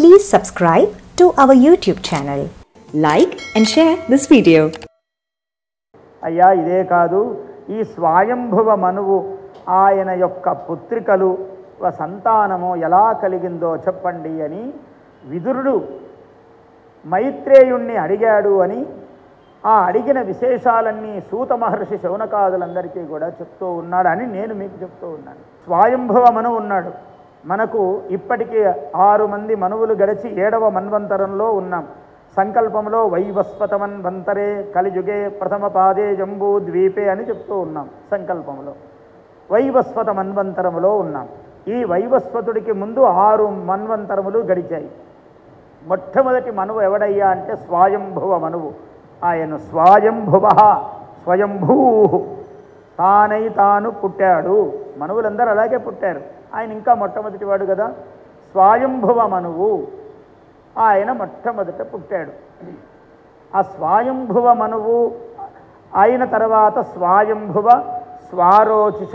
Please subscribe to our YouTube channel. Like and share this video. అయ్యా ఇదే కాదు ఈ స్వయంభువ మనువు ఆయన యొక్క పుత్రికలు వ సంతానము ఎలా కలిగిందో చెప్పండి అని విదురుడు మైత్రేయుణ్ణి అడిగాడు అని ఆ అడిగిన విశేషాలన్నీ సూత మహర్షి శౌనకాదులందరికీ కూడా చెప్తూ ఉన్నాడు అని నేను మీకు చెప్తూ ఉన్నాను స్వయంభవ మనువు ఉన్నాడు మనకు ఇప్పటికీ ఆరు మంది మనువులు గడిచి ఏడవ మన్వంతరంలో ఉన్నాం సంకల్పంలో వైవస్వతమన్వంతరే కలియుగే ప్రథమ పాదే జంబూ ద్వీపే అని చెప్తూ ఉన్నాం సంకల్పంలో వైవస్వత మన్వంతరములో ఉన్నాం ఈ వైవస్వతుడికి ముందు ఆరు మన్వంతరములు గడిచాయి మొట్టమొదటి మనువు ఎవడయ్యా అంటే స్వయంభువ మనువు ఆయన స్వయంభువ స్వయంభూ తానై తాను పుట్టాడు మనువులందరూ అలాగే పుట్టారు ఆయన ఇంకా మొట్టమొదటి వాడు కదా స్వయంభువ మనువు ఆయన మొట్టమొదట పుట్టాడు ఆ స్వయంభువ మనువు అయిన తర్వాత స్వయంభువ స్వారోచిష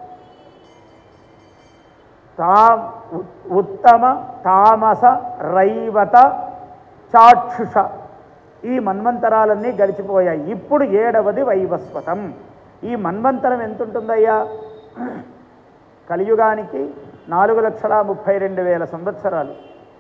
తా ఉ- ఉత్తమ తామస రైవత చాక్షుష ఈ మన్వంతరాలన్నీ గడిచిపోయాయి ఇప్పుడు ఏడవది వైవస్వతం ఈ మన్వంతరం ఎంత ఉంటుందయ్యా కలియుగానికి నాలుగు లక్షల ముప్పై రెండు వేల సంవత్సరాలు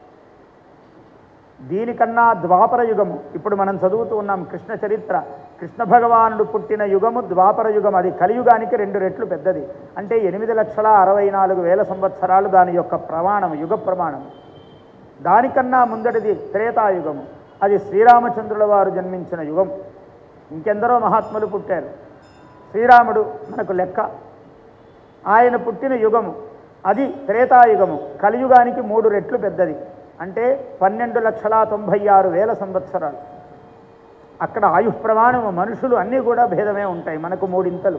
దీనికన్నా ద్వాపర యుగము ఇప్పుడు మనం చదువుతూ ఉన్నాం కృష్ణ చరిత్ర కృష్ణ భగవానుడు పుట్టిన యుగము ద్వాపర యుగం అది కలియుగానికి రెండు రెట్లు పెద్దది అంటే ఎనిమిది లక్షల అరవై నాలుగు వేల సంవత్సరాలు దాని యొక్క ప్రమాణం యుగ ప్రమాణం దానికన్నా ముందటిది త్రేతాయుగము అది శ్రీరామచంద్రుల వారు జన్మించిన యుగం ఇంకెందరో మహాత్ములు పుట్టారు శ్రీరాముడు మనకు లెక్క ఆయన పుట్టిన యుగము అది త్రేతాయుగము కలియుగానికి మూడు రెట్లు పెద్దది అంటే పన్నెండు లక్షల తొంభై ఆరు వేల సంవత్సరాలు అక్కడ ఆయుష్ ప్రమాణము మనుషులు అన్నీ కూడా భేదమే ఉంటాయి మనకు మూడింతలు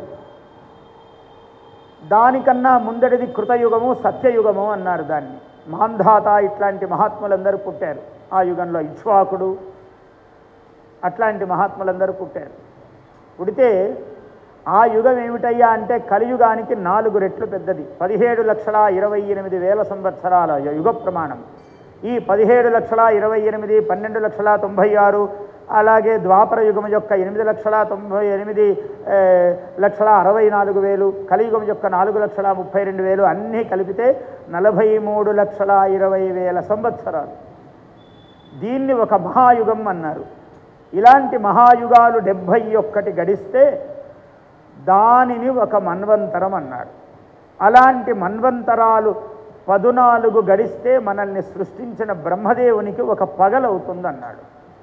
దానికన్నా ముందటిది కృతయుగము సత్యయుగము అన్నారు దాన్ని మాంధాత ఇట్లాంటి మహాత్ములందరూ పుట్టారు ఆ యుగంలో ఇక్ష్వాకుడు అట్లాంటి మహాత్ములందరూ పుట్టారు పుడితే ఆ యుగం ఏమిటయ్యా అంటే కలియుగానికి నాలుగు రెట్లు పెద్దది పదిహేడు లక్షల ఇరవై ఎనిమిది వేల సంవత్సరాల యుగ ప్రమాణం ఈ పదిహేడు లక్షల ఇరవై ఎనిమిది పన్నెండు లక్షల తొంభై ఆరు అలాగే ద్వాపర యుగం యొక్క ఎనిమిది లక్షల తొంభై ఎనిమిది ఏ, లక్షల అరవై నాలుగు వేలు కలియుగం యొక్క నాలుగు లక్షల ముప్పై రెండు వేలు అన్నీ కలిపితే నలభై మూడు లక్షల ఇరవై వేల సంవత్సరాలు దీన్ని ఒక మహాయుగం అన్నారు ఇలాంటి మహాయుగాలు డెబ్భై ఒక్కటి గడిస్తే దానిని ఒక మన్వంతరం అన్నాడు అలాంటి మన్వంతరాలు పదునాలుగు గడిస్తే మనల్ని సృష్టించిన బ్రహ్మదేవునికి ఒక పగలవుతుందన్నాడు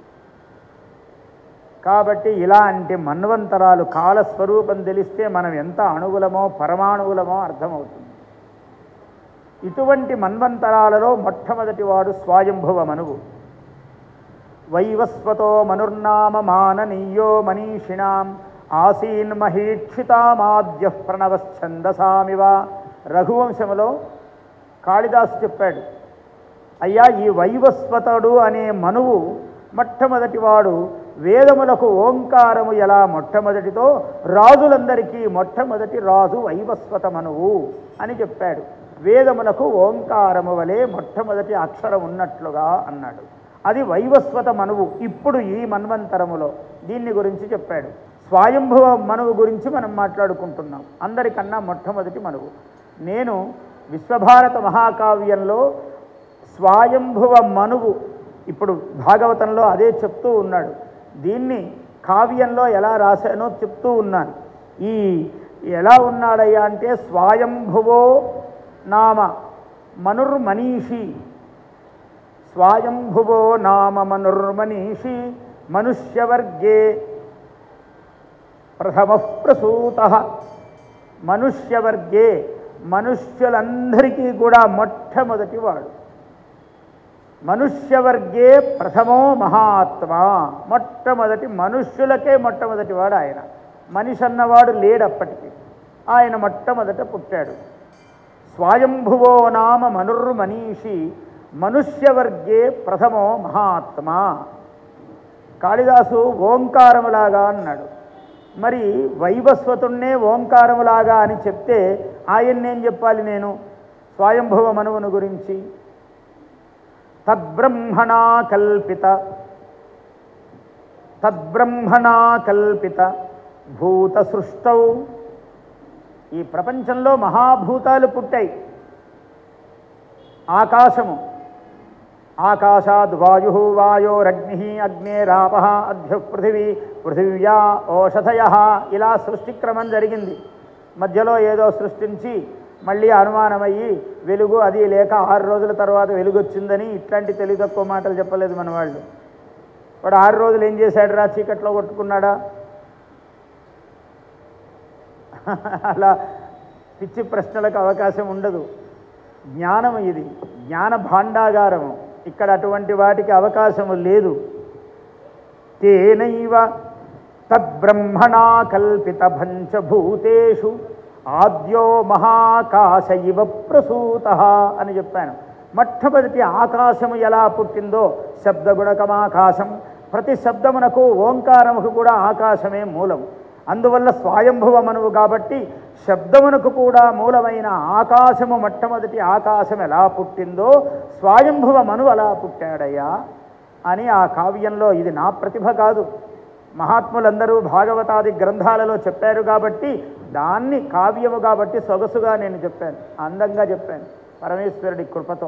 కాబట్టి ఇలాంటి మన్వంతరాలు కాలస్వరూపం తెలిస్తే మనం ఎంత అణువులమో పరమాణువులమో అర్థమవుతుంది ఇటువంటి మన్వంతరాలలో మొట్టమొదటి వాడు స్వయంభువ మనువు వైవస్వతో మనుర్నామ మాననీయో మనీషిణాం ఆసీన్ మహీక్షితామాద్య ప్రణవశ్చందసామివ రఘువంశములో కాళిదాసు చెప్పాడు అయ్యా ఈ వైవస్వతుడు అనే మనువు మొట్టమొదటి వాడు వేదములకు ఓంకారము ఎలా మొట్టమొదటితో రాజులందరికీ మొట్టమొదటి రాజు వైవస్వత మనువు అని చెప్పాడు వేదములకు ఓంకారము వలె మొట్టమొదటి అక్షరం ఉన్నట్లుగా అన్నాడు అది వైవస్వత మనువు ఇప్పుడు ఈ మన్వంతరములో దీన్ని గురించి చెప్పాడు స్వయంభవ మనువు గురించి మనం మాట్లాడుకుంటున్నాం అందరికన్నా మొట్టమొదటి మనువు నేను విశ్వభారత మహాకావ్యంలో స్వయంభువ మనువు ఇప్పుడు భాగవతంలో అదే చెప్తూ ఉన్నాడు దీన్ని కావ్యంలో ఎలా రాశానో చెప్తూ ఉన్నాను ఈ ఎలా ఉన్నాడయ్యా అంటే స్వయంభువో నామ మనుర్మనీషి స్వయంభువో నామ మనుర్మనీషి మనుష్యవర్గే ప్రథమ ప్రసూత మనుష్యవర్గే మనుష్యులందరికీ కూడా మొట్టమొదటి వాడు మనుష్యవర్గే ప్రథమో మహాత్మా మొట్టమొదటి మనుష్యులకే మొట్టమొదటి వాడు ఆయన మనిషి అన్నవాడు లేడప్పటికి ఆయన మొట్టమొదట పుట్టాడు స్వయంభువో నామ మనుర్మనీషి మనుష్యవర్గే ప్రథమో మహాత్మా కాళిదాసు ఓంకారములాగా అన్నాడు మరి వైవస్వతుణ్ణే ఓంకారములాగా అని చెప్తే ఆయన్నేం చెప్పాలి నేను స్వయంభవ మనువును గురించి తద్బ్రహ్మణా కల్పిత తద్బ్రహ్మణా కల్పిత భూత సృష్టౌ ఈ ప్రపంచంలో మహాభూతాలు పుట్టాయి ఆకాశము ఆకాశాద్ వాయు వాయోరగ్ని అగ్నేరాప అధ్యు పృథివీ పృథివ్యా ఓషధయ ఇలా సృష్టిక్రమం జరిగింది మధ్యలో ఏదో సృష్టించి మళ్ళీ అనుమానమయ్యి వెలుగు అది లేక ఆరు రోజుల తర్వాత వెలుగు వచ్చిందని ఇట్లాంటి తెలివి తక్కువ మాటలు చెప్పలేదు మన వాళ్ళు వాడు ఆరు రోజులు ఏం చేశాడు రా చీకట్లో కొట్టుకున్నాడా అలా పిచ్చి ప్రశ్నలకు అవకాశం ఉండదు జ్ఞానం ఇది జ్ఞాన భాండాగారము ఇక్కడ అటువంటి వాటికి అవకాశము లేదు తేనైవ తద్బ్రహ్మణా కల్పిత పంచభూతేషు ఆద్యో మహాకాశ ఇవ ప్రసూత అని చెప్పాను మొట్టమొదటి ఆకాశము ఎలా పుట్టిందో శబ్దగుణకమాకాశం ప్రతి శబ్దమునకు ఓంకారముకు కూడా ఆకాశమే మూలం అందువల్ల స్వయంభువమనువు కాబట్టి శబ్దమునకు కూడా మూలమైన ఆకాశము మొట్టమొదటి ఆకాశం ఎలా పుట్టిందో స్వయంభువ మనువు అలా పుట్టాడయ్యా అని ఆ కావ్యంలో ఇది నా ప్రతిభ కాదు మహాత్ములందరూ భాగవతాది గ్రంథాలలో చెప్పారు కాబట్టి దాన్ని కావ్యము కాబట్టి సొగసుగా నేను చెప్పాను అందంగా చెప్పాను పరమేశ్వరుడి కృపతో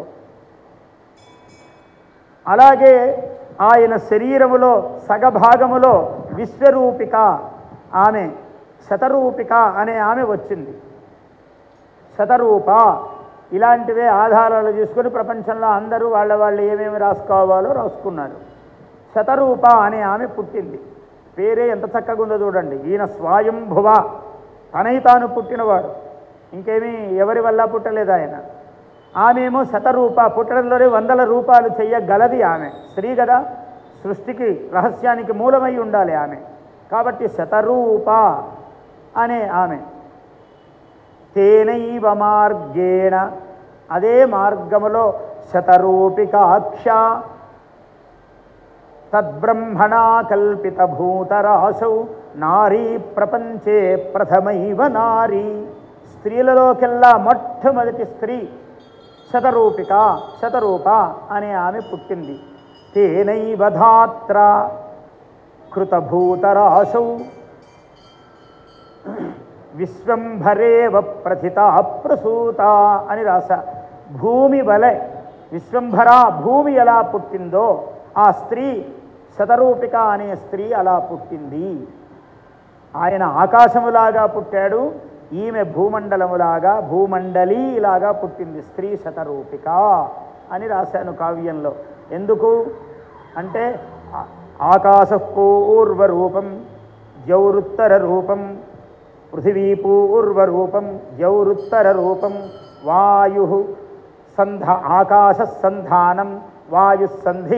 అలాగే ఆయన శరీరములో సగభాగములో విశ్వరూపిక ఆమె శతరూపిక అనే ఆమె వచ్చింది శతరూప ఇలాంటివే ఆధారాలు తీసుకొని ప్రపంచంలో అందరూ వాళ్ళ వాళ్ళు ఏమేమి రాసుకోవాలో రాసుకున్నారు శతరూప అనే ఆమె పుట్టింది పేరే ఎంత చక్కగా ఉందో చూడండి ఈయన స్వయంభువ తనై తాను పుట్టినవాడు ఇంకేమీ ఎవరి వల్ల పుట్టలేదు ఆయన ఆమెమో శతరూప పుట్టడంలోనే వందల రూపాలు చెయ్యగలది ఆమె స్త్రీ కదా సృష్టికి రహస్యానికి మూలమై ఉండాలి ఆమె కాబట్టి శతరూప అనే ఆమె తేనైవ మార్గేణ అదే మార్గములో శతరూపికాక్ష తద్బ్రహ్మణా కల్పిత భూతరాశౌ నారీ ప్రపంచే ప్రథమైవ నారీ స్త్రీలలోకెల్లా మొట్టమొదటి స్త్రీ శతరూపిక శతరూప అనే ఆమె పుట్టింది తేనైవ ధాత్ర కృతభూతరాశౌ విశ్వంభరేవ ప్రథిత ప్రసూత అని రాస భూమి వలె విశ్వంభర భూమి ఎలా పుట్టిందో ఆ స్త్రీ శతరూపిక అనే స్త్రీ అలా పుట్టింది ఆయన ఆకాశములాగా పుట్టాడు ఈమె భూమండలములాగా భూమండలీలాగా పుట్టింది స్త్రీ శతరూపిక అని రాశాను కావ్యంలో ఎందుకు అంటే ఆ- ఆకాశ పూర్వరూపం జౌరుత్తర రూపం పృథివీ పూర్వరూపం జౌరుత్తర రూపం వాయు సంధ ఆకాశ సంధానం వాయు సంధి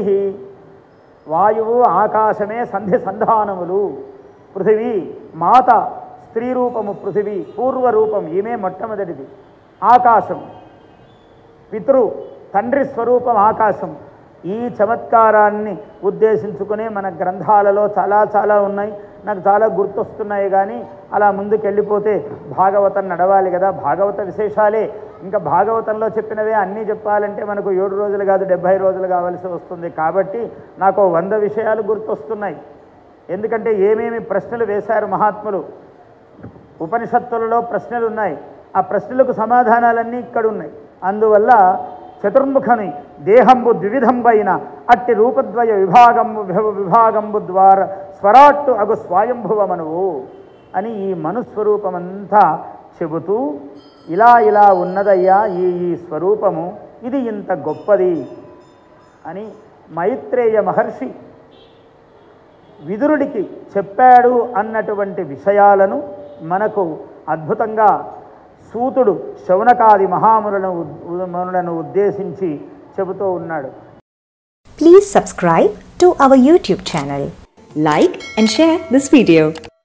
వాయువు ఆకాశమే సంధి సంధానములు పృథివీ మాత స్త్రీ రూపము పృథివీ పూర్వరూపం ఈమె మొట్టమొదటిది ఆకాశం పితృ తండ్రి స్వరూపం ఆకాశం ఈ చమత్కారాన్ని ఉద్దేశించుకునే మన గ్రంథాలలో చాలా చాలా ఉన్నాయి నాకు చాలా గుర్తొస్తున్నాయి కానీ అలా ముందుకెళ్ళిపోతే భాగవతం నడవాలి కదా భాగవత విశేషాలే ఇంకా భాగవతంలో చెప్పినవే అన్నీ చెప్పాలంటే మనకు ఏడు రోజులు కాదు డెబ్భై రోజులు కావాల్సి వస్తుంది కాబట్టి నాకు ఓ వంద విషయాలు గుర్తొస్తున్నాయి ఎందుకంటే ఏమేమి ప్రశ్నలు వేశారు మహాత్ములు ఉపనిషత్తులలో ప్రశ్నలు ఉన్నాయి ఆ ప్రశ్నలకు సమాధానాలన్నీ ఇక్కడ ఉన్నాయి అందువల్ల చతుర్ముఖని దేహంబు ద్విధంబైన అట్టి రూపద్వయ విభాగంబు విభ- విభాగంబు ద్వారా స్వరాట్టు అగు స్వయంభువమనువు అని ఈ మనుస్వరూపమంతా చెబుతూ ఇలా ఇలా ఉన్నదయ్యా ఈ ఈ స్వరూపము ఇది ఇంత గొప్పది అని మైత్రేయ మహర్షి విదురుడికి చెప్పాడు అన్నటువంటి విషయాలను మనకు అద్భుతంగా సూతుడు శౌనకాది మహాములను ఉద్- మునులను ఉద్దేశించి చెబుతూ ఉన్నాడు Please subscribe to our YouTube channel. Like and share this video.